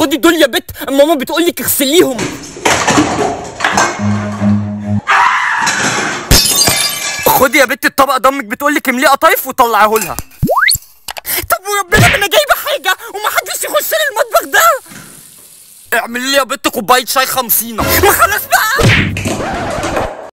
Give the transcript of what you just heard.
خدي دول يا بت ماما بتقول لك اغسليهم خدي يا بت الطبق ده امك بتقول لك امليه قطايف وطلعيه لها طب وربنا ما انا جايبه حاجه ومحدش يخش لي المطبخ ده اعملي لي يا بت كوبايه شاي خمسينه ما خلاص بقى